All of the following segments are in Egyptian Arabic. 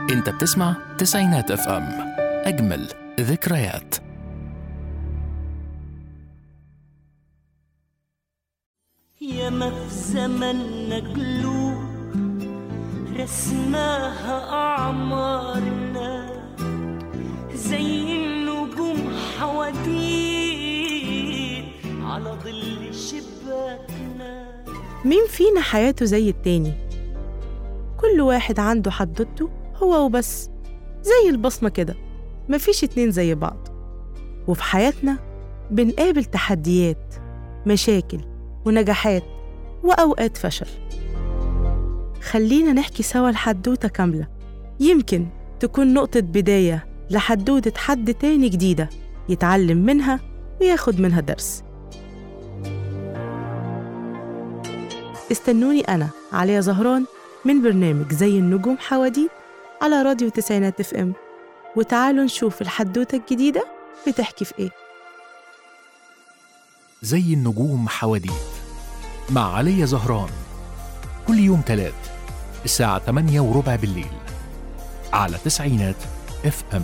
انت بتسمع تسعينات اف ام اجمل ذكريات ياما في زمننا قلوب رسماها أعمارنا زي النجوم حواديت على ظل شباكنا مين فينا حياته زي التاني كل واحد عنده حدوته هو وبس زي البصمة كده مفيش اتنين زي بعض وفي حياتنا بنقابل تحديات مشاكل ونجاحات وأوقات فشل خلينا نحكي سوا الحدوتة كاملة يمكن تكون نقطة بداية لحدوتة حد تاني جديدة يتعلم منها وياخد منها درس استنوني أنا عليا زهران من برنامج زي النجوم حواديت على راديو تسعينات اف ام وتعالوا نشوف الحدوتة الجديدة بتحكي في ايه زي النجوم حواديت مع علي زهران كل يوم تلات الساعة 8 وربع بالليل على تسعينات اف ام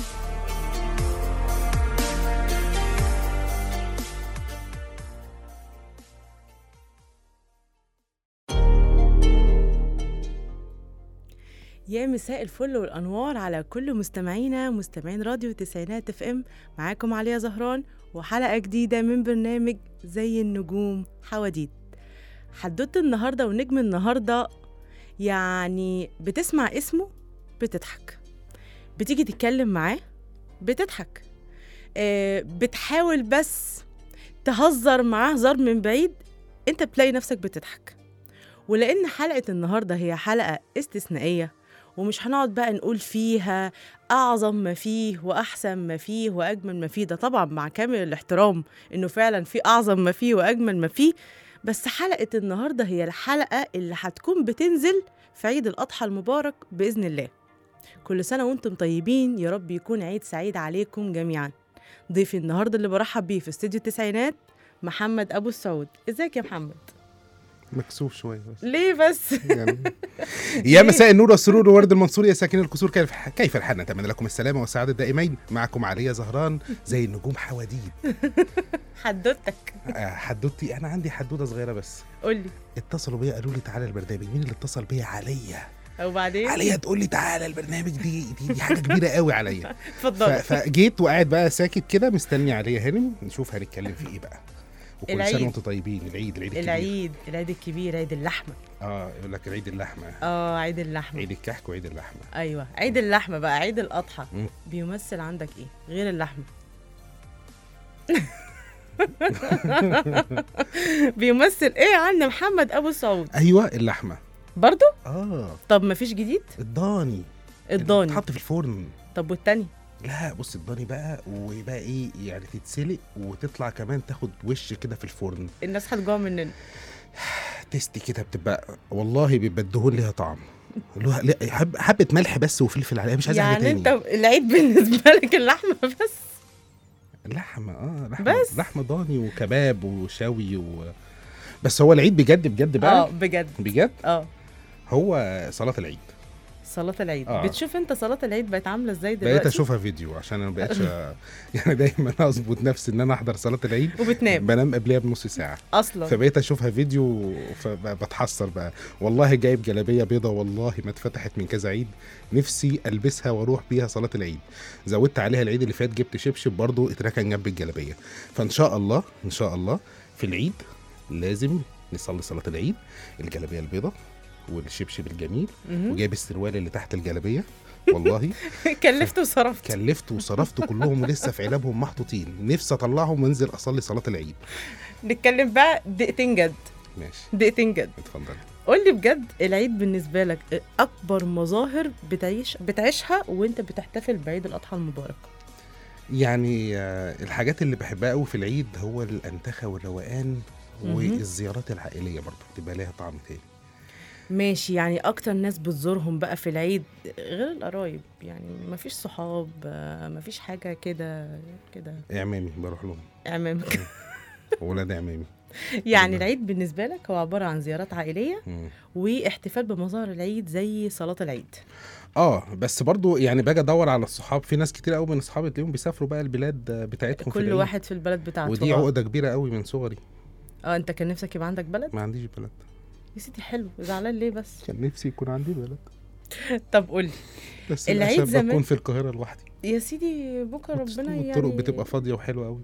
يا مساء الفل والانوار على كل مستمعينا مستمعين راديو تسعينات اف ام معاكم عليا زهران وحلقه جديده من برنامج زي النجوم حواديت حدوته النهارده ونجم النهارده يعني بتسمع اسمه بتضحك بتيجي تتكلم معاه بتضحك آه بتحاول بس تهزر معاه هزار من بعيد انت بتلاقي نفسك بتضحك ولان حلقه النهارده هي حلقه استثنائيه ومش هنقعد بقى نقول فيها اعظم ما فيه واحسن ما فيه واجمل ما فيه ده طبعا مع كامل الاحترام انه فعلا في اعظم ما فيه واجمل ما فيه بس حلقه النهارده هي الحلقه اللي هتكون بتنزل في عيد الاضحى المبارك باذن الله كل سنه وانتم طيبين يا رب يكون عيد سعيد عليكم جميعا ضيفي النهارده اللي برحب بيه في استديو التسعينات محمد ابو السعود ازيك يا محمد مكسوف شويه بس ليه بس يعني يا مساء النور والسرور وورد المنصور يا ساكن القصور كيف كيف الحال نتمنى لكم السلامه والسعاده دائمين معكم عليا زهران زي النجوم حواديت حدوتك آه، حدوتي انا عندي حدوته صغيره بس قولي اتصلوا بيا قالوا لي تعالى البرنامج مين اللي اتصل بيا عليا وبعدين عليا تقول لي تعالى البرنامج دي دي, دي حاجه كبيره قوي عليا ف- اتفضل فجيت وقاعد بقى ساكت كده مستني عليا هانم نشوف هنتكلم في ايه بقى وكل العيد. سنه وانتم طيبين العيد العيد الكبير العيد العيد الكبير عيد اللحمه اه يقول لك العيد اللحمه اه عيد اللحمه عيد الكحك وعيد اللحمه ايوه عيد اللحمه بقى عيد الاضحى مم. بيمثل عندك ايه غير اللحمه بيمثل ايه عند محمد ابو سعود ايوه اللحمه برضو اه طب مفيش جديد الضاني الضاني تحط في الفرن طب والتاني لا بص الضاني بقى وبقى ايه يعني تتسلق وتطلع كمان تاخد وش كده في الفرن الناس هتجوع مننا تستي كده بتبقى والله بيبقى الدهون ليها طعم له- لا، حب حبه ملح بس وفلفل عليها مش عايز حاجه يعني تاني انت العيد بالنسبه لك اللحمه بس لحمه اه لحمه بس؟ لحمه ضاني وكباب وشوي و... بس هو العيد بجد بجد اه بقى بجد بجد اه هو صلاه العيد صلاة العيد آه. بتشوف انت صلاة العيد بقت عاملة ازاي دلوقتي بقيت اشوفها فيديو عشان انا ما بقتش يعني دايما اظبط نفسي ان انا احضر صلاه العيد وبتنام بنام قبلها بنص ساعه اصلا فبقيت اشوفها فيديو فبتحسر بقى والله جايب جلابيه بيضه والله ما اتفتحت من كذا عيد نفسي البسها واروح بيها صلاه العيد زودت عليها العيد اللي فات جبت شبشب برضو اتركن جنب الجلابيه فان شاء الله ان شاء الله في العيد لازم نصلي صلاه العيد الجلابيه البيضه والشبشب الجميل مهم. وجايب السروال اللي تحت الجلابيه والله كلفت وصرفت كلفت وصرفت كلهم ولسه في علبهم محطوطين نفسي اطلعهم وانزل اصلي صلاه العيد نتكلم بقى دقيقتين جد ماشي دقيقتين جد اتفضل قول لي بجد العيد بالنسبة لك أكبر مظاهر بتعيش بتعيشها وأنت بتحتفل بعيد الأضحى المبارك يعني آه، الحاجات اللي بحبها قوي في العيد هو الانتخه والروقان مهم. والزيارات العائليه برضه بتبقى ليها طعم تاني ماشي يعني أكتر ناس بتزورهم بقى في العيد غير القرايب يعني مفيش صحاب آه، مفيش حاجة كده كده اعمامي بروح لهم أعمامك ولاد اعمامي يعني والله. العيد بالنسبه لك هو عباره عن زيارات عائليه مم. واحتفال بمظاهر العيد زي صلاه العيد اه بس برضو يعني باجي ادور على الصحاب في ناس كتير قوي من اصحابي تلاقيهم بيسافروا بقى البلاد بتاعتهم في كل العيد. واحد في البلد بتاعته ودي آه. عقده كبيره قوي من صغري اه انت كان نفسك يبقى عندك بلد ما عنديش بلد يا سيدي حلو زعلان ليه بس كان نفسي يكون عندي بلد طب قول لي بس العيد للاسف زمان- بكون في القاهره لوحدي يا سيدي بكره ربنا يعني والطرق بتبقى فاضيه وحلوه قوي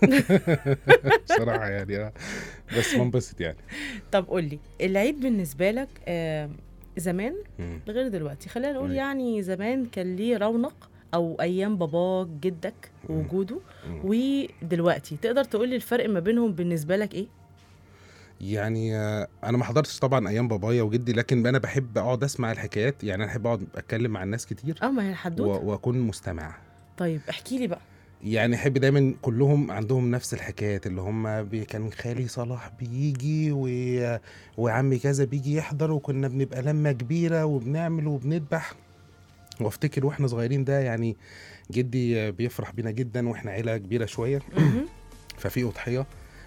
بصراحه يعني آه. بس بنبسط يعني طب قول لي العيد بالنسبه لك آه زمان مم. غير دلوقتي خلينا نقول أيوة. يعني زمان كان ليه رونق او ايام باباك جدك مم. ووجوده مم. ودلوقتي تقدر تقول لي الفرق ما بينهم بالنسبه لك ايه يعني آه، انا ما حضرتش طبعا ايام بابايا وجدي لكن انا بحب اقعد اسمع الحكايات يعني انا بحب اقعد اتكلم مع الناس كتير اه ما هي و- الحدوته واكون مستمع طيب احكي لي بقى يعني احب دايما كلهم عندهم نفس الحكايات اللي هم بي كان خالي صلاح بيجي و... وعمي كذا بيجي يحضر وكنا بنبقى لمه كبيره وبنعمل وبنذبح وافتكر واحنا صغيرين ده يعني جدي بيفرح بينا جدا واحنا عيله كبيره شويه مهم. ففي اضحيه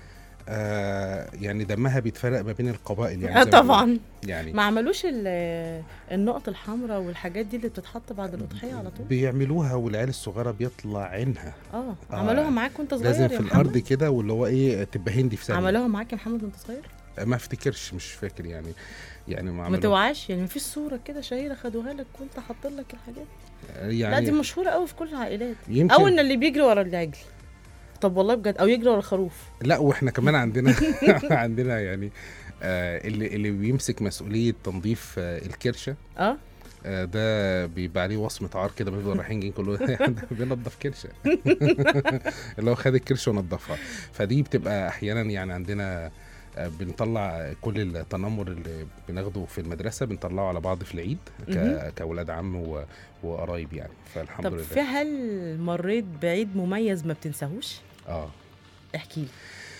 آه يعني دمها بيتفرق ما بين القبائل يعني آه زي ما بيقولوا. طبعا يعني ما عملوش ال- النقط الحمراء والحاجات دي اللي بتتحط بعد الاضحيه على طول بيعملوها والعيال الصغيره بيطلع عينها اه آه، عملوها معاك وانت صغير لازم يا في محمد؟ الارض كده واللي هو ايه تبقى هندي في ثانيه عملوها معاك يا محمد وانت صغير ما افتكرش مش فاكر يعني يعني ما ما عملوها توعاش يعني مفيش صوره كده شهيره خدوها لك وانت حاطط لك الحاجات لا دي يعني مشهوره قوي في كل العائلات يمكن او ان اللي بيجري ورا العجل طب والله بجد او يجري ورا الخروف لا واحنا كمان عندنا عندنا يعني آه اللي اللي بيمسك مسؤوليه تنظيف آه الكرشه اه آه ده بيبقى عليه وصمه عار كده بيفضل رايحين جايين كله ده بينضف كرشه اللي هو خد الكرشه ونضفها فدي بتبقى احيانا يعني عندنا آه، بنطلع كل التنمر اللي بناخده في المدرسه بنطلعه على بعض في العيد مهم. ك- كاولاد عم و- وقرايب يعني فالحمد طب لله في هل مريت بعيد مميز ما بتنساهوش اه احكي لي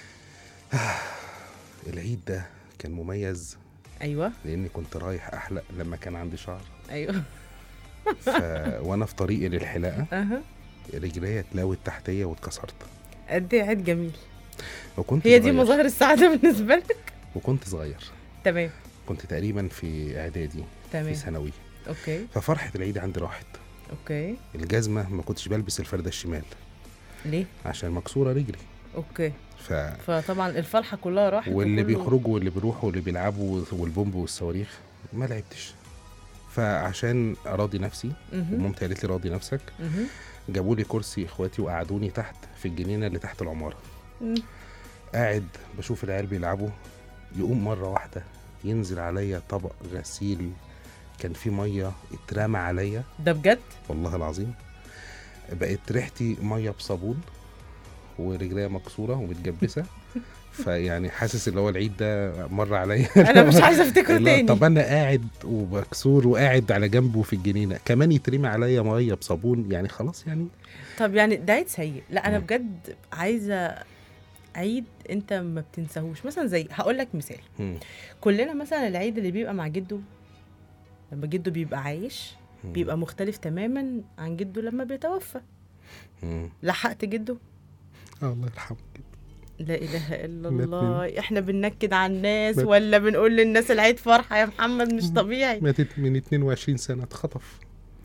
العيد ده كان مميز ايوه لاني كنت رايح احلق لما كان عندي شعر ايوه ف... وانا في طريقي للحلاقه اها رجليا اتلاوت تحتيه واتكسرت قد ايه عيد جميل وكنت هي دي صغير. مظاهر السعاده بالنسبه لك وكنت صغير تمام كنت تقريبا في اعدادي في تمام ثانوي اوكي ففرحه العيد عندي راحت اوكي الجزمه ما كنتش بلبس الفرده الشمال ليه عشان مكسوره رجلي اوكي ف فطبعا الفرحه كلها راحت واللي وكله- بيخرجوا واللي بيروحوا واللي بيلعبوا والبومب والصواريخ ما لعبتش فعشان اراضي نفسي مهم. ومامتي قالت لي راضي نفسك مهم. جابوا لي كرسي اخواتي وقعدوني تحت في الجنينه اللي تحت العماره مم. قاعد بشوف العيال بيلعبوا يقوم مره واحده ينزل عليا طبق غسيل كان فيه ميه اترمى عليا ده بجد والله العظيم بقت ريحتي ميه بصابون ورجليا مكسوره ومتجبسه فيعني حاسس اللي هو العيد ده مر عليا انا مش عايزه افتكره لا، تاني طب انا قاعد ومكسور وقاعد على جنبه في الجنينه كمان يترمي عليا ميه بصابون يعني خلاص يعني طب يعني ده عيد سيء لا انا مم. بجد عايزه عيد انت ما بتنساهوش مثلا زي هقول لك مثال مم. كلنا مثلا العيد اللي بيبقى مع جده لما جده بيبقى عايش مم. بيبقى مختلف تماما عن جده لما بيتوفى مم. لحقت جده آه، الله يرحمه لا اله الا مات الله احنا بننكد على الناس مات. ولا بنقول للناس العيد فرحه يا محمد مش طبيعي ماتت من 22 سنه اتخطف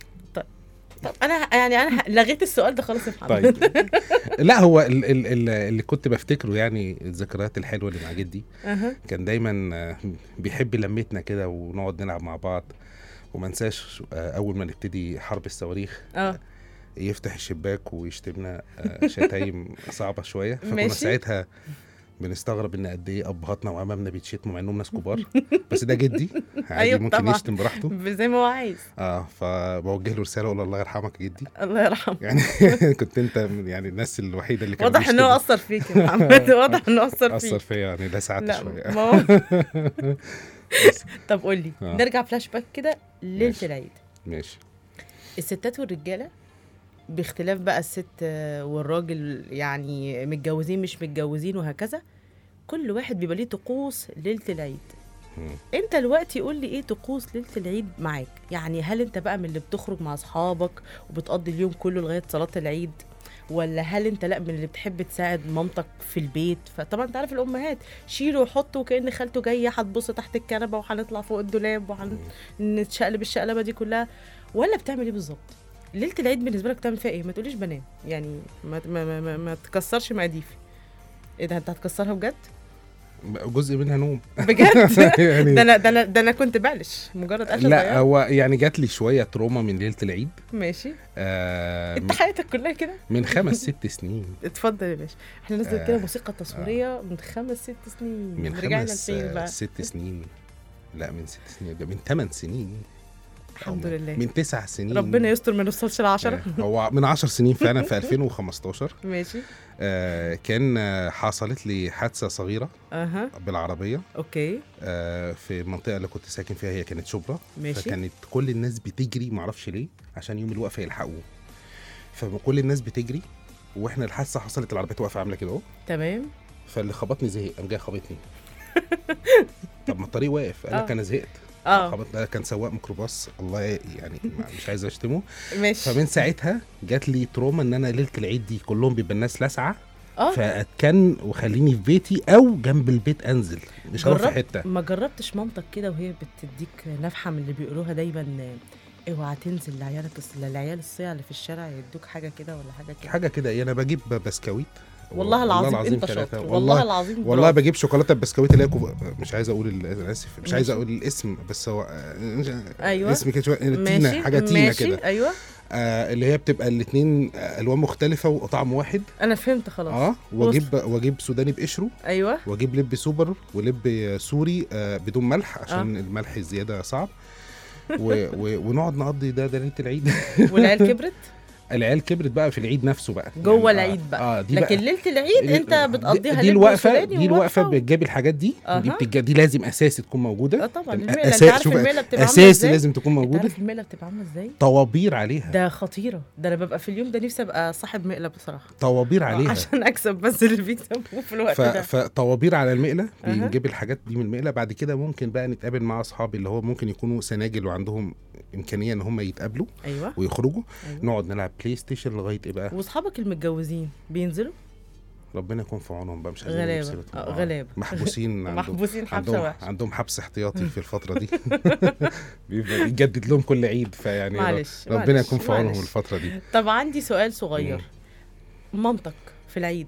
طب انا يعني انا لغيت السؤال ده خالص يا محمد طيب لا هو ال ال ال اللي كنت بفتكره يعني الذكريات الحلوه اللي مع جدي أها. كان دايما آه، بيحب لمتنا كده ونقعد نلعب مع بعض وما انساش آه، اول ما نبتدي حرب الصواريخ اه يفتح الشباك ويشتمنا آه، شتايم صعبه شويه فكنا ماشي. ساعتها بنستغرب ان قد ايه ابهاتنا وامامنا بيتشتموا مع انهم ناس كبار بس ده جدي عادي أيوة ممكن طبعاً. يشتم براحته زي ما هو عايز اه فبوجه له رساله اقول الله يرحمك يا جدي الله يرحمه يعني كنت انت من يعني الناس الوحيده اللي كان واضح ان هو اثر فيك يا محمد واضح انه اثر اثر فيك فيا يعني لا ساعات لا شويه ما هو بس طب قول لي آه. نرجع فلاش باك كده ليله ماشي. العيد ماشي الستات والرجاله باختلاف بقى الست آه، والراجل يعني متجوزين مش متجوزين وهكذا كل واحد بيبقى ليه طقوس ليله العيد مم. انت دلوقتي قول لي ايه طقوس ليله العيد معاك يعني هل انت بقى من اللي بتخرج مع اصحابك وبتقضي اليوم كله لغايه صلاه العيد ولا هل انت لا من اللي بتحب تساعد مامتك في البيت فطبعا انت عارف الامهات شيلوا وحطوا كان خالته جايه هتبص تحت الكنبه وهنطلع فوق الدولاب وهنتشقلب الشقلبه دي كلها ولا بتعمل ايه بالظبط ليله العيد بالنسبه لك بتعمل فيها ايه ما تقوليش بنام يعني ما ما ما, ما, ما تكسرش مقاديفي ايه ده انت هتكسرها بجد جزء منها نوم بجد يعني ده انا ده انا ده انا كنت بقلش مجرد قلشه لا صغيرة. هو يعني جات لي شويه تروما من ليله العيد ماشي آه انت حياتك كلها كده من خمس ست سنين اتفضل يا باشا احنا نزل كده آه، موسيقى تصويريه من خمس ست سنين من رجعنا خمس لفين آه، بقى ست سنين لا من ست سنين ده من ثمان سنين الحمد أو لله من تسع سنين ربنا يستر ما نوصلش لعشرة آه، هو من 10 سنين فعلا في 2015 ماشي آه كان آه، حصلت لي حادثه صغيره اها بالعربيه اوكي آه في المنطقه اللي كنت ساكن فيها هي كانت شبرا ماشي فكانت كل الناس بتجري معرفش ليه عشان يوم الوقفه يلحقوه فكل الناس بتجري واحنا الحادثه حصلت العربيه واقفه عامله كده اهو تمام فاللي خبطني زهق قام جاي خبطني طب ما الطريق واقف قال لك آه. انا زهقت اه خبط ده كان سواق ميكروباص الله ي- يعني ما- مش عايز اشتمه ماشي فمن ساعتها جات لي تروما ان انا ليله العيد دي كلهم بيبقى الناس لاسعه اه فاتكن وخليني في بيتي او جنب البيت انزل مش هروح في جربت حته ما جربتش مامتك كده وهي بتديك نفحه من اللي بيقولوها دايما آه، اوعى تنزل لعيالك الص- للعيال الصيع اللي في الشارع يدوك حاجه كده ولا حاجه كده حاجه كده انا بجيب بسكويت والله العظيم, انت تلاتة. شاطر والله والله العظيم والله برافو. بجيب شوكولاته بسكويت اللي هي كوب- مش عايز اقول ال- انا اسف مش عايز ماشي. اقول الاسم بس هو أيوة. اسم كده شويه تينا ماشي حاجه تينا ماشي كده ايوه آه اللي هي بتبقى الاثنين الوان مختلفه وطعم واحد انا فهمت خلاص اه واجيب واجيب سوداني بقشره ايوه واجيب لب سوبر ولب سوري آه بدون ملح عشان آه. الملح الزياده صعب و و ونقعد نقضي ده ده ليله العيد والعيال كبرت العيال كبرت بقى في العيد نفسه بقى جوه يعني آه، العيد بقى اه دي لكن بقى ليله العيد انت دي- بتقضيها دي لب الوقفه وسوداني دي الوقفه ووقفة و- بتجيب الحاجات دي دي أها. بتج... دي لازم اساسي تكون موجوده اه طبعا تمام. المقله انت أسا- عارف شوف، المقله بتبقى عامله اساسي ازاي لازم تكون انت موجوده عارف المقله بتبقى عامله ازاي طوابير عليها ده خطيره ده انا ببقى في اليوم ده نفسي ابقى صاحب مقله بصراحه طوابير عليها عشان اكسب بس اللي بيكسبوه في الوقت ف... ده فطوابير على المقله أها. بنجيب الحاجات دي من المقله بعد كده ممكن بقى نتقابل مع اصحابي اللي هو ممكن يكونوا سناجل وعندهم امكانيه ان هم يتقابلوا ايوه ويخرجوا ايوه نقعد نلعب بلاي ستيشن لغايه ايه بقى واصحابك المتجوزين بينزلوا ربنا يكون في عونهم بقى مش عايزين نجيب غلابه سيرتهم. آه، آه. غلابه محبوسين عندهم محبوسين حبسه عندهم وحشه عندهم حبس احتياطي في الفتره دي بيبقى بيجدد لهم كل عيد فيعني معلش ربنا معلش، يكون في عونهم معلش. الفتره دي طب عندي سؤال صغير مامتك في العيد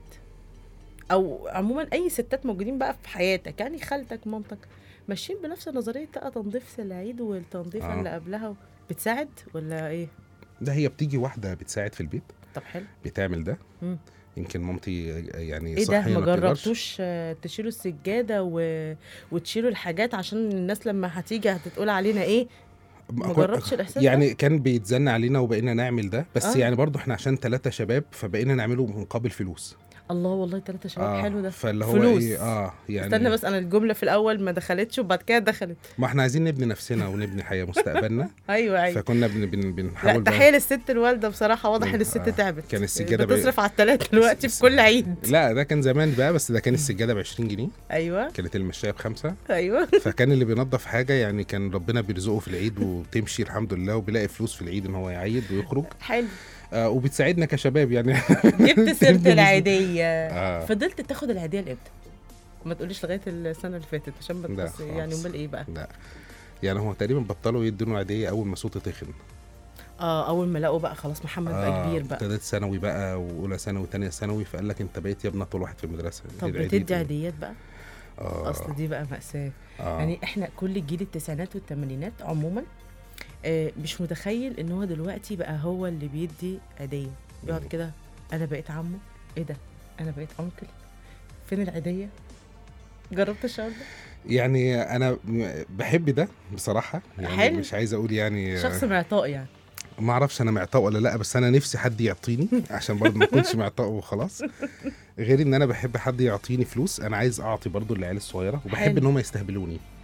او عموما اي ستات موجودين بقى في حياتك يعني خالتك مامتك ماشيين بنفس نظريه بقى تنظيف العيد والتنظيفه آه. اللي قبلها بتساعد ولا ايه ده هي بتيجي واحده بتساعد في البيت طب حلو بتعمل ده مم. يمكن مامتي يعني ايه ده صحيا ما بتقدرش. جربتوش آه، تشيلوا السجاده و... وتشيلوا الحاجات عشان الناس لما هتيجي هتقول علينا ايه ما كو- جربتش الاحساس ده؟ يعني كان بيتزن علينا وبقينا نعمل ده بس آه. يعني برضو احنا عشان ثلاثة شباب فبقينا نعمله مقابل فلوس الله والله ثلاثة شباب حلو ده فاللي هو فلوس. ايه اه يعني استنى بس انا الجمله في الاول ما دخلتش وبعد كده دخلت ما احنا عايزين نبني نفسنا ونبني حياه مستقبلنا ايوه ايوه فكنا بن بن لا بنحاول تحيه للست الوالده بصراحه واضح ان مم. الست آه. تعبت كان السجادة بقى- بتصرف على الثلاثه دلوقتي في كل عيد لا ده كان زمان بقى بس ده كان السجاده ب 20 جنيه ايوه كانت المشايه بخمسه ايوه فكان اللي بينظف حاجه يعني كان ربنا بيرزقه في العيد وبتمشي الحمد لله وبيلاقي فلوس في العيد ان هو يعيد ويخرج حلو آه وبتساعدنا كشباب يعني جبت سيره العيديه آه. فضلت تاخد العيديه لامتى؟ ما تقوليش لغايه السنه اللي فاتت عشان ما لا تبص يعني خالص. امال ايه بقى؟ لا يعني هو تقريبا بطلوا يدوا عاديه اول ما صوته تخن اه اول ما لقوا بقى خلاص محمد بقى كبير بقى ابتديت ثانوي بقى واولى ثانوي وثانيه ثانوي فقال لك انت بقيت يا ابني طول واحد في المدرسه طب العيد بتدي إيه؟ عيديات بقى؟ اه اصل دي بقى مأساة آه. يعني احنا كل جيل التسعينات والثمانينات عموما آه مش متخيل ان هو دلوقتي بقى هو اللي بيدي عيدية بيقعد مم. كده انا بقيت عمه ايه ده انا بقيت انكل فين العيدية جربت الشعور ده يعني انا م- بحب ده بصراحه يعني حلو. مش عايز اقول يعني شخص معطاء يعني ما اعرفش انا معطاء ولا لا بس انا نفسي حد يعطيني عشان برضه ما اكونش معطاء وخلاص غير ان انا بحب حد يعطيني فلوس انا عايز اعطي برضه للعيال الصغيره وبحب حلو. ان هم يستهبلوني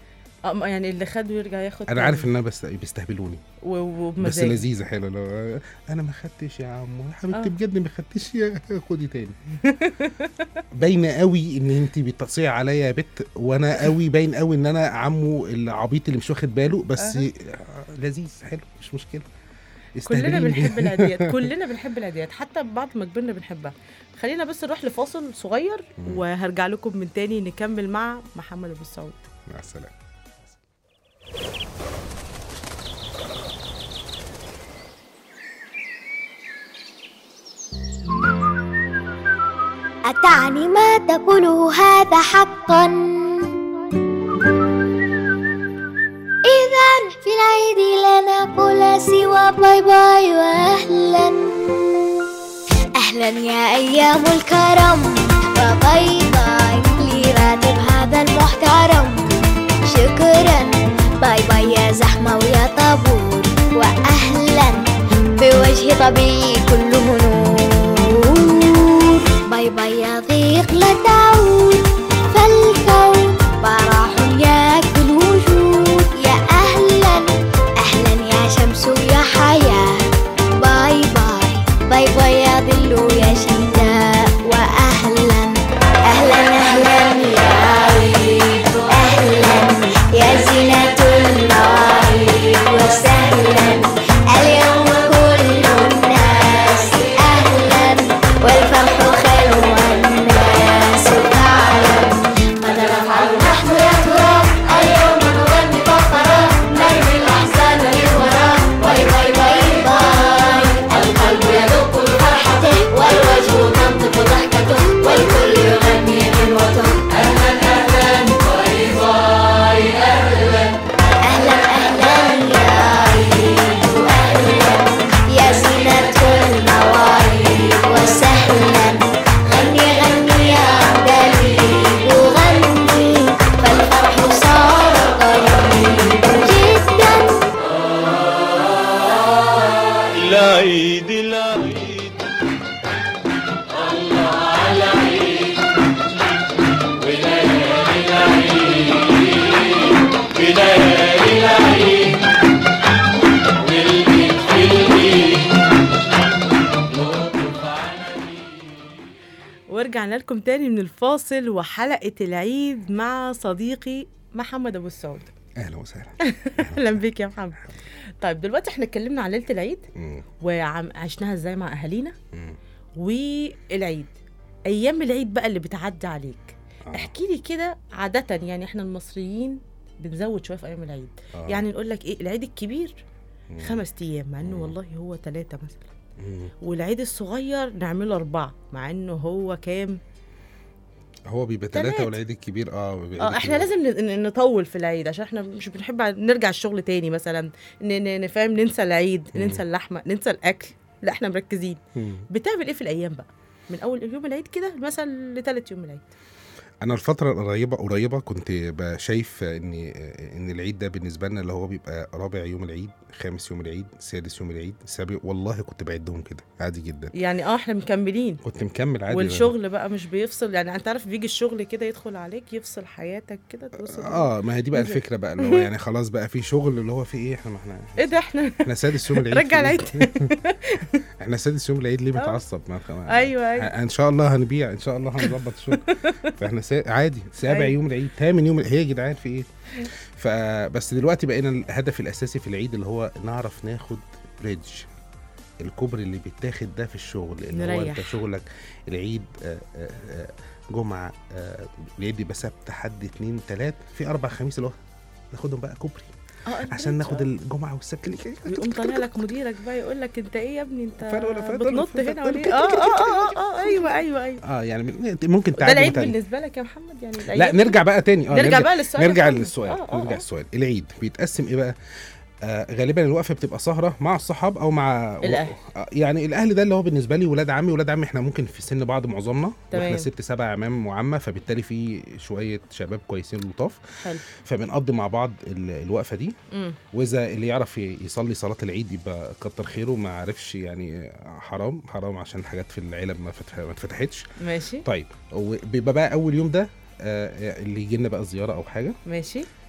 اه ما يعني اللي خد ويرجع ياخد انا عارف ان انا بس بيستهبلوني و- بس وبمزاج لذيذه حلوه لو انا ما خدتش يا عم يا حبيبتي آه. بجد ما خدتش يا خدي تاني باينه قوي ان انت بتصيع عليا يا بت وانا قوي باين قوي ان انا عمو العبيط اللي مش واخد باله بس أها. آه، لذيذ حلو مش مشكله كلنا استهبليني. بنحب العيديات كلنا بنحب العيديات حتى بعد ما كبرنا بنحبها خلينا بس نروح لفاصل صغير مم. وهرجع لكم من تاني نكمل مع محمد ابو السعود مع السلامه أتعني ما تقوله هذا حقا إذا في العيد لا نقول سوى باي باي وأهلا أهلا يا أيام الكرم وباي باي لراتب هذا المحترم شكرا باي باي يا زحمة ويا طابور وأهلا بوجه طبيعي كله نور باي باي يا ضيق لا تعود فالكون براح ياكل وجود يا أهلا أهلا يا شمس يا حياة باي باي باي باي يا ظل يا شتاء وأهلا أهلا أهلا يا عيد أهلا يا زينة المواعيد وسهلا اليوم كل الناس أهلا والفرح خير والناس تعلم ماذا نفعل نحن يا ترى اليوم نغني فقرة نرمي الأحزان للوراء باي باي باي باي القلب يدق بفرحته والوجه تنطق ضحكته والكل يغني غنوته أهلا أهلا باي باي أهلا أهلا أهلا يا عيد أهلا يا زينة المواعيد وسهلا غني غني يا دليل غني فالفرح صار قريب جدا العيد العيد ورجعنا لكم تاني من الفاصل وحلقة العيد مع صديقي محمد ابو السعود اهلا وسهلا اهلا بيك يا محمد طيب دلوقتي احنا اتكلمنا عن ليله العيد مم. وعشناها ازاي مع اهالينا مم. والعيد ايام العيد بقى اللي بتعدي عليك آه. احكي لي كده عاده يعني احنا المصريين بنزود شويه في ايام العيد آه. يعني نقول لك ايه العيد الكبير مم. خمس ايام مع انه مم. والله هو ثلاثه مثلا مم. والعيد الصغير نعمله اربعه مع انه هو كام هو بيبقى تلاتة. ثلاثة والعيد الكبير اه بيبقى اه عيد احنا الكبير. لازم ن- ن- نطول في العيد عشان احنا مش بنحب ع- نرجع الشغل تاني مثلا ن- ن- نفهم ننسى العيد مم. ننسى اللحمه ننسى الاكل لا احنا مركزين مم. بتعمل ايه في الايام بقى من اول يوم العيد كده مثلا لثالث يوم العيد انا الفتره القريبه قريبه كنت ب- شايف ان ان العيد ده بالنسبه لنا اللي هو بيبقى رابع يوم العيد خامس يوم العيد سادس يوم العيد سابع والله كنت بعدهم كده عادي جدا يعني اه احنا مكملين كنت مكمل عادي والشغل بقى مش بيفصل يعني انت عارف بيجي الشغل كده يدخل عليك يفصل حياتك كده توصل اه ما هي دي بقى نزل. الفكره بقى اللي هو يعني خلاص بقى في شغل اللي هو في ايه احنا ما احنا ايه ده احنا احنا سادس يوم العيد رجع في العيد إيه؟ احنا سادس يوم العيد ليه آه. متعصب ما ما- ايوه ايوه ان شاء الله هنبيع ان شاء الله هنظبط الشغل فاحنا سا... عادي سابع أيوة. يوم العيد تامن يوم هي يا جدعان في ايه فبس دلوقتي بقينا الهدف الاساسي في العيد اللي هو نعرف ناخد بريدج الكوبري اللي بيتاخد ده في الشغل اللي هو نريح. انت شغلك العيد آه، آه، آه، جمعه آه، العيد بيبقى سبت حد اتنين تلات في اربع خميس اللي هو ناخدهم بقى كوبري اه عشان ناخد آه. الجمعه والسبت اللي كده ويقوم طالع لك مديرك بقى يقول لك انت ايه يا ابني انت فأنا ولا فأنا بتنط ولا هنا فأنا وليه اه اه اه اه ايوه ايوه ايوه اه يعني من- ممكن ده تعدي العيد تاني. بالنسبه لك يا محمد يعني لا العيد نرجع بقى تاني اه نرجع بقى للسؤال يا نرجع محمد. للسؤال آه، آه، نرجع آه. للسؤال العيد بيتقسم ايه بقى آه غالبا الوقفه بتبقى سهره مع الصحاب او مع الأهل. آه يعني الاهل ده اللي هو بالنسبه لي ولاد عمي ولاد عمي احنا ممكن في سن بعض معظمنا تمام. واحنا ست سبع عمام وعمه فبالتالي في شويه شباب كويسين لطاف حلو فبنقضي مع بعض ال- الوقفه دي امم واذا اللي يعرف ي- يصلي صلاه العيد يبقى كتر خيره ما عرفش يعني حرام حرام عشان حاجات في العيله ما فتح- ما اتفتحتش ماشي طيب وبيبقى بقى اول يوم ده آه اللي يجي لنا بقى زياره او حاجه ماشي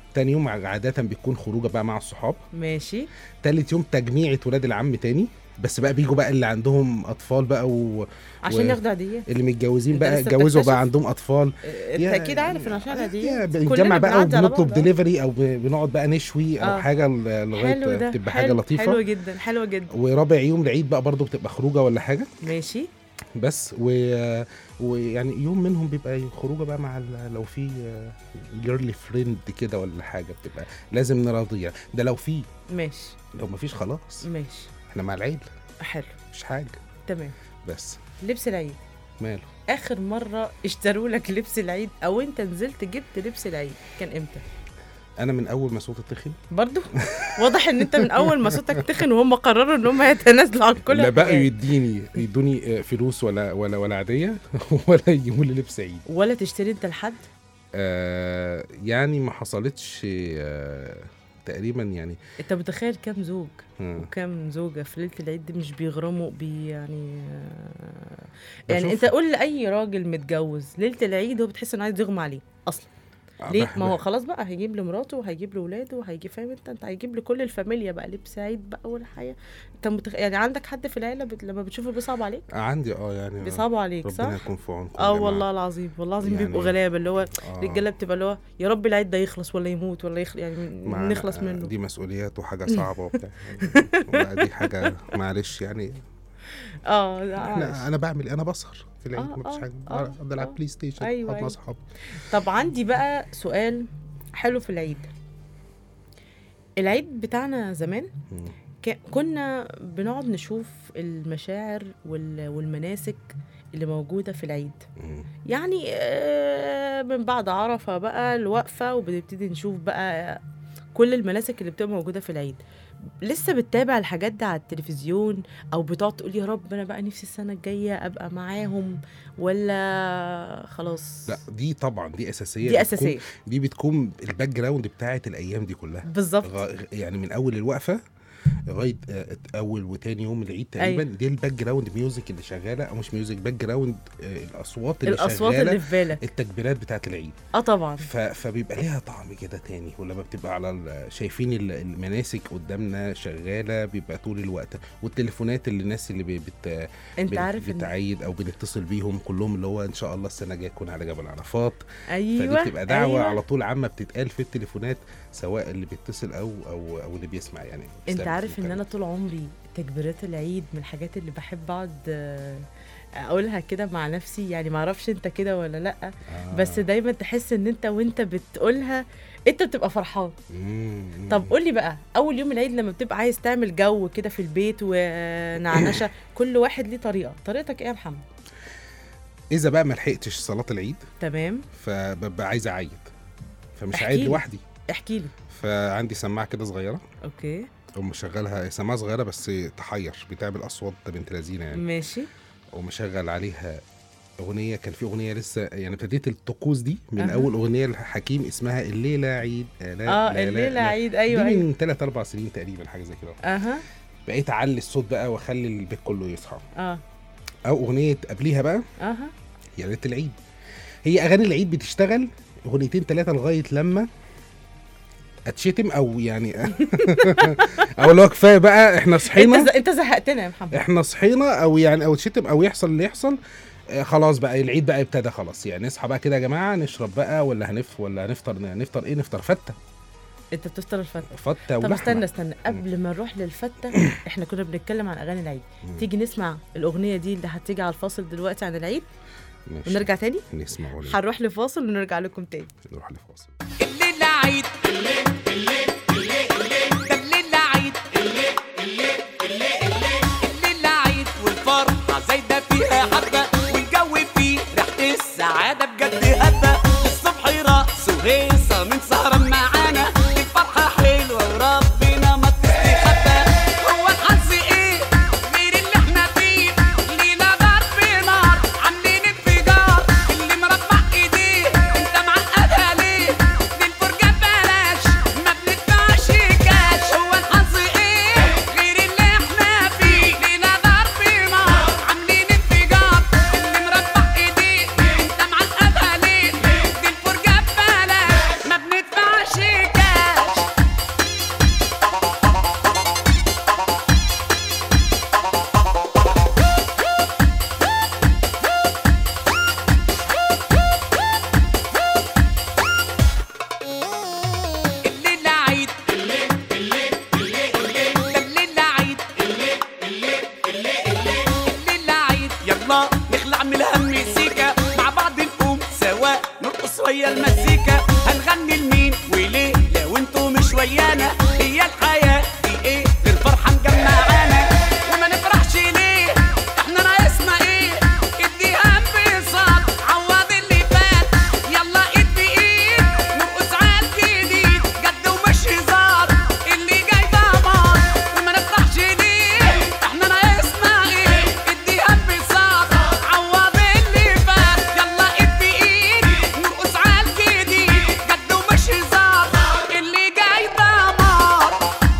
تاني يوم عاده بيكون خروجه بقى مع الصحاب ماشي تالت يوم تجميعة ولاد العم تاني بس بقى بيجوا بقى اللي عندهم اطفال بقى واللي عشان ياخدوا هديه متجوزين أنت بقى لسه اتجوزوا بتكتشف؟ بقى عندهم اطفال انت يا- اكيد عارف ان عشان يا هديه بنجمع بقى بنعدي على وبنطلب بعض، آه. دليفري او ب- بنقعد بقى نشوي او آه. حاجه ل- حلو لغايه ده تبقى حاجه حلو لطيفه حلو جدا حلو جدا ورابع يوم العيد بقى برضو بتبقى خروجه ولا حاجه ماشي بس و... ويعني يوم منهم بيبقى خروجه بقى مع ال- لو في جيرلي فريند كده ولا حاجه بتبقى لازم نراضيها ده لو في ماشي لو ما فيش خلاص ماشي احنا مع العيد حلو مش حاجه تمام بس لبس العيد ماله اخر مره اشتروا لك لبس العيد او انت نزلت جبت لبس العيد كان امتى انا من اول ما صوت التخن برضو واضح ان انت من اول ما صوتك تخن وهم قرروا ان هم يتنازلوا عن كل لا بقى الحاجات. يديني يدوني آه، فلوس ولا ولا ولا عاديه ولا يجيبوا لي لبس عيد ولا تشتري انت لحد آه يعني ما حصلتش آه تقريبا يعني انت متخيل كام زوج آه وكام زوجة في ليلة العيد دي مش بيغرموا بي يعني آه، يعني بشوف- انت قول لأي راجل متجوز ليلة العيد هو بتحس انه عايز يغمى عليه اصلا ليه بح- ما هو بح- خلاص بقى هيجيب لمراته وهيجيب لاولاده وهيجيب فاهم انت انت هيجيب لكل الفاميليا بقى لبس عيد بقى والحياه انت متخ... يعني عندك حد في العيله بت... لما بتشوفه بيصعب عليك عندي اه يعني بيصعبوا عليك ربنا صح يكون في عونكم اه يا جماعة. والله العظيم والله العظيم يعني- بيبقوا غلابه اللي هو آه. الرجاله بتبقى اللي هو يا رب العيد ده يخلص ولا يموت ولا يخلص يعني معنا- نخلص منه دي مسؤوليات وحاجه صعبه وبتاع لا، دي حاجه معلش يعني اه لا، معلش. انا انا بعمل انا بسهر في العيد آه، ما فيش آه، حاجه آه، افضل العب آه. بلاي ستيشن أيوة، أقعد مع أيوة. اصحابي طب عندي بقى سؤال حلو في العيد العيد بتاعنا زمان مم. ك- كنا بنقعد نشوف المشاعر وال- والمناسك اللي موجودة في العيد مم. يعني آه، من بعد عرفة بقى الوقفة وبنبتدي نشوف بقى كل المناسك اللي بتبقى موجودة في العيد لسه بتتابع الحاجات دي على التلفزيون او بتقعد تقول يا رب انا بقى نفسي السنه الجايه ابقى معاهم ولا خلاص لا دي طبعا دي اساسيه دي بتكون- اساسيه دي بتكون الباك جراوند بتاعت الايام دي كلها بالظبط غ- يعني من اول الوقفه لغايه آه، اول وتاني يوم العيد تقريبا أيوة. دي الباك جراوند ميوزك اللي شغاله او مش ميوزك باك جراوند آه، الاصوات اللي الاصوات شغاله اللي في بالك التكبيرات بتاعت العيد اه طبعا ف... فبيبقى ليها طعم كده تاني ولما بتبقى على ال... شايفين ال- المناسك قدامنا شغاله بيبقى طول الوقت والتليفونات اللي الناس اللي بي- بت... انت بن- عارف ان بتعيد او بنتصل بيهم كلهم اللي هو ان شاء الله السنه الجايه اكون على جبل عرفات ايوه فدي بتبقى دعوه أيوة. على طول عامه بتتقال في التليفونات سواء اللي بيتصل او او او اللي بيسمع يعني انت بيستقبل عارف ان المكالمة. انا طول عمري تكبيرات العيد من الحاجات اللي بحب اقعد آه، اقولها كده مع نفسي يعني ما اعرفش انت كده ولا لا آه. بس دايما تحس ان انت وانت بتقولها انت بتبقى فرحان مم. طب قول لي بقى اول يوم العيد لما بتبقى عايز تعمل جو كده في البيت ونعنشه كل واحد ليه طريقه طريقتك ايه يا محمد اذا بقى ما لحقتش صلاه العيد تمام فببقى عايز اعيد فمش احكي عايد لي. لوحدي احكي لي فعندي سماعه كده صغيره اوكي ومشغلها سماعه صغيره بس تحير بتعمل اصوات بنت لذينه يعني ماشي ومشغل عليها اغنيه كان في اغنيه لسه يعني ابتديت الطقوس دي من أها. اول اغنيه لحكيم اسمها الليله عيد لا اه لا لا الليله لا. عيد ايوه دي ايوه من 3 4 سنين تقريبا حاجه زي كده اها بقيت اعلي الصوت بقى واخلي البيت كله يصحى اه او اغنيه قبليها بقى اها يا ليله العيد هي اغاني العيد بتشتغل اغنيتين ثلاثه لغايه لما اتشتم او يعني او اللي هو كفايه بقى احنا انت صحينا ز... انت زهقتنا يا محمد احنا صحينا او يعني او تشتم او يحصل اللي يحصل آه، خلاص بقى العيد بقى ابتدى خلاص يعني نصحى بقى كده يا جماعه نشرب بقى ولا هنف ولا هنفطر نفطر ايه نفطر فته انت بتفطر الفته فته طب ولحمه استنى استنى قبل ما نروح للفته احنا كنا بنتكلم عن اغاني العيد تيجي نسمع الاغنيه دي اللي هتيجي على الفاصل دلوقتي عن العيد ماشي. ونرجع تاني نسمع ولا هنروح لفاصل ونرجع لكم تاني نروح لفاصل الليلة عيد ده الليلة عيد الليلة عيد والفرحة زايدة فيها حبة والجو فيه ريحة السعادة بجد هبة الصبح رقص وهيصة من سهرة معانا الفرحة حلوة وربنا ما تستخبى هو الحظ ايه غير اللي احنا فيه ليلة ضرب نار عاملين انفجار اللي مربع ايديه انت معقدها ليه دي ويانا هي الحياة دي ايه غير فرحة مجمعانا وما نفرحش ليه احنا ناقصنا ايه اديها انبساط عوض اللي فات يلا ايد بايد نرقص على الجديد جد ومش هزار اللي جاي دمار وما نفرحش ليه احنا ناقصنا ايه اديها انبساط عوض اللي فات يلا ايد بايد نرقص على الجديد جد ومش هزار اللي جاي دمار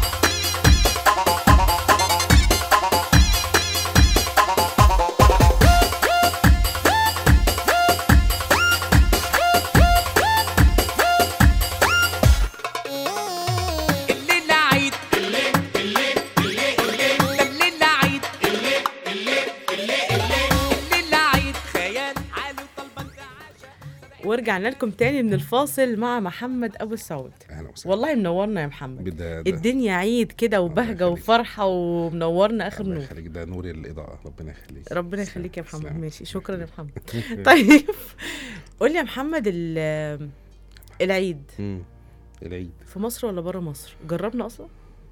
الليلة عيد الليل الليل الليل الليلة عيد الليل الليل الليل الليلة عيد خيال عالي وطلبة عشا ورجعنا لكم تاني من الفاصل مع محمد ابو السعود اهلا وسهلا والله منورنا يا محمد بدا ده الدنيا عيد كده وبهجه يخليك. وفرحه ومنورنا اخر الله نور يخليك ده نور الاضاءه ربنا يخليك ربنا يخليك يا محمد تسلم. ماشي شكرا يا محمد طيب قول لي يا محمد ال- العيد مم. العيد في مصر ولا بره مصر جربنا اصلا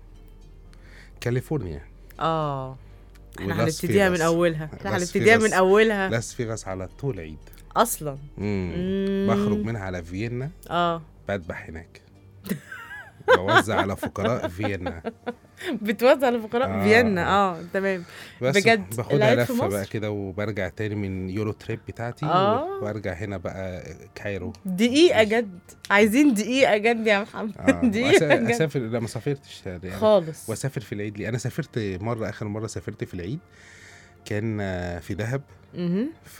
كاليفورنيا اه احنا ولاس هنبتديها من فيغاس. اولها احنا لاس هنبتديها من فيغاس. اولها لاس فيغاس على طول عيد اصلا مم. مم. بخرج منها على فيينا اه بذبح هناك بوزع على فقراء فيينا بتوزع لفقراء آه. فيينا اه تمام بس بجد؟ باخدها العيد في لفه بقى مصر؟ كده وبرجع تاني من يورو تريب بتاعتي آه. وارجع هنا بقى كايرو دقيقة جد عايزين دقيقة جد يا محمد آه. دقيقة وأسا- جد اسافر لا ما سافرتش يعني خالص واسافر في العيد لي انا سافرت مره اخر مره سافرت في العيد كان آه، في دهب مهم. ف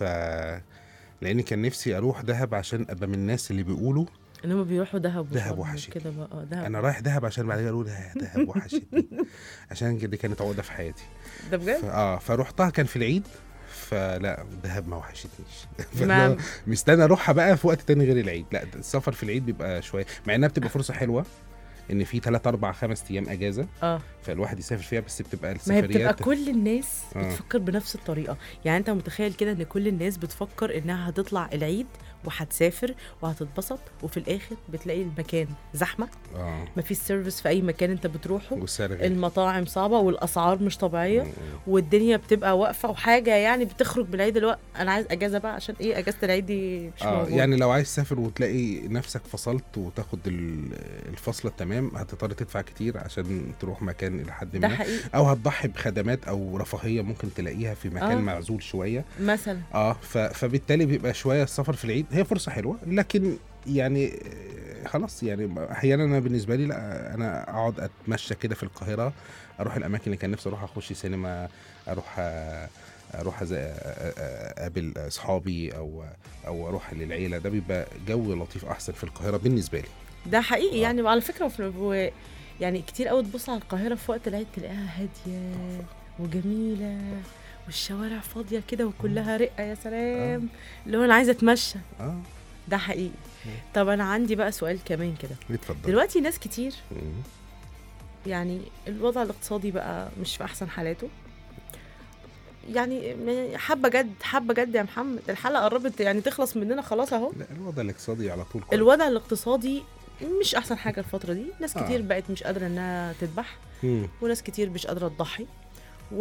لاني كان نفسي اروح دهب عشان ابقى من الناس اللي بيقولوا ان هم بيروحوا دهب دهب وشرم وحشتني. كده بقى اه دهب انا رايح دهب عشان بعد كده اقول "آه، دهب وحشتني عشان كده كانت عقده في حياتي ده بجد ف... اه فروحتها كان في العيد فلا دهب ما وحشتنيش ما- فأنا مستني اروحها بقى في وقت تاني غير العيد لا ده السفر في العيد بيبقى شويه مع انها بتبقى فرصه حلوه ان في 3 4 5 ايام اجازه اه فالواحد يسافر فيها بس بتبقى ما هي بتبقى السفريات كل الناس آه. بتفكر بنفس الطريقة يعني انت متخيل كده ان كل الناس بتفكر انها هتطلع العيد وهتسافر وهتتبسط وفي الاخر بتلاقي المكان زحمة اه مفيش سيرفيس في اي مكان انت بتروحه والسعر غالي. المطاعم صعبة والاسعار مش طبيعية م- م. والدنيا بتبقى واقفه وحاجه يعني بتخرج بالعيد الوقت انا عايز اجازه بقى عشان ايه اجازه العيد دي مش اه موجوده يعني لو عايز تسافر وتلاقي نفسك فصلت وتاخد ال- الفصله التمام هتضطر تدفع كتير عشان تروح مكان الى حد ده ما حقيقي او هتضحي بخدمات او رفاهيه ممكن تلاقيها في مكان آه. آه. معزول شويه مثلا اه ف... فبالتالي بيبقى شويه السفر في العيد هي فرصه حلوه لكن يعني آه، خلاص يعني احيانا انا بالنسبه لي لا انا اقعد اتمشى كده في القاهره اروح الاماكن اللي كان نفسي اروح اخش سينما اروح آه، اروح أز- اقابل اصحابي او او اروح للعيله ده بيبقى جو لطيف احسن في القاهره بالنسبه لي ده حقيقي آه. يعني وعلى فكره وفي و... يعني كتير قوي تبص على القاهره في وقت العيد تلاقيها هاديه وجميله والشوارع فاضيه كده وكلها رقه يا سلام اللي هو انا عايزه اتمشى اه ده حقيقي طب انا عندي بقى سؤال كمان كده اتفضل دلوقتي ناس كتير مم. يعني الوضع الاقتصادي بقى مش في احسن حالاته يعني م- حبه جد حبه جد يا محمد الحلقه قربت يعني تخلص مننا خلاص اهو لا الوضع الاقتصادي على طول كويس. الوضع الاقتصادي مش احسن حاجه الفتره دي ناس آه. كتير بقت مش قادره انها تذبح مم. وناس كتير مش قادره تضحي و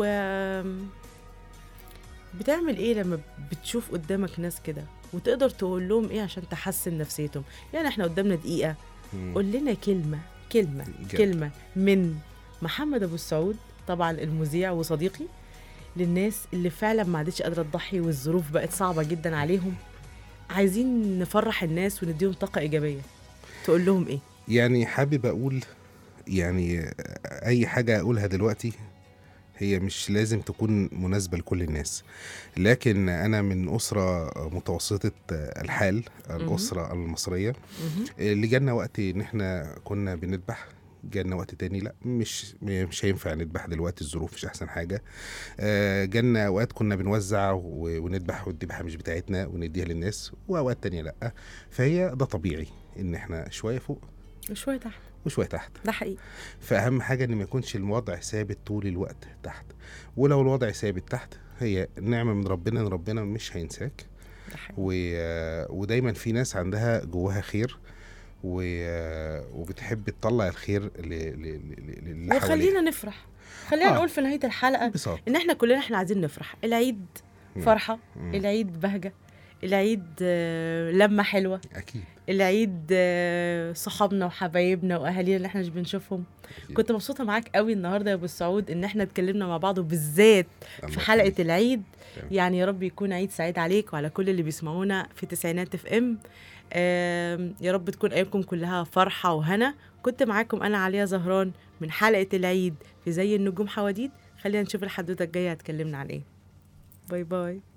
بتعمل ايه لما بتشوف قدامك ناس كده وتقدر تقول لهم ايه عشان تحسن نفسيتهم يعني احنا قدامنا دقيقه مم. قول لنا كلمه كلمه جد. كلمه من محمد ابو السعود طبعا المذيع وصديقي للناس اللي فعلا ما عادتش قادره تضحي والظروف بقت صعبه جدا عليهم عايزين نفرح الناس ونديهم طاقه ايجابيه تقول لهم ايه يعني حابب اقول يعني اي حاجه اقولها دلوقتي هي مش لازم تكون مناسبة لكل الناس لكن أنا من أسرة متوسطة الحال الأسرة المصرية اللي جالنا وقت إن إحنا كنا بنذبح جالنا وقت تاني لا مش مش هينفع نذبح دلوقتي الظروف مش احسن حاجه آه، جالنا اوقات كنا بنوزع و- ونذبح والذبحه مش بتاعتنا ونديها للناس واوقات تانية لا فهي ده طبيعي ان احنا شويه فوق شويه تحت وشويه تحت ده حقيقي فاهم حاجه ان ما يكونش الوضع ثابت طول الوقت تحت ولو الوضع ثابت تحت هي نعمه من ربنا ان ربنا مش هينساك ده حقيقي و... ودايما في ناس عندها جواها خير و... وبتحب تطلع الخير ل... ل... ل... للي حواليها. وخلينا نفرح خلينا آه. نقول في نهايه الحلقه انبساط ان احنا كلنا احنا عايزين نفرح العيد مم. فرحه مم. العيد بهجه العيد آه، لمه حلوه اكيد العيد آه، صحابنا وحبايبنا واهالينا اللي احنا مش بنشوفهم أكيد. كنت مبسوطه معاك قوي النهارده يا ابو السعود ان احنا اتكلمنا مع بعض وبالذات في الله حلقه يخليك. العيد تمام. يعني يا رب يكون عيد سعيد عليك وعلى كل اللي بيسمعونا في تسعينات اف ام آم، يا رب تكون ايامكم كلها فرحه وهنا كنت معاكم انا عليا زهران من حلقه العيد في زي النجوم حواديت خلينا نشوف الحدوته الجايه هتكلمنا عن ايه باي باي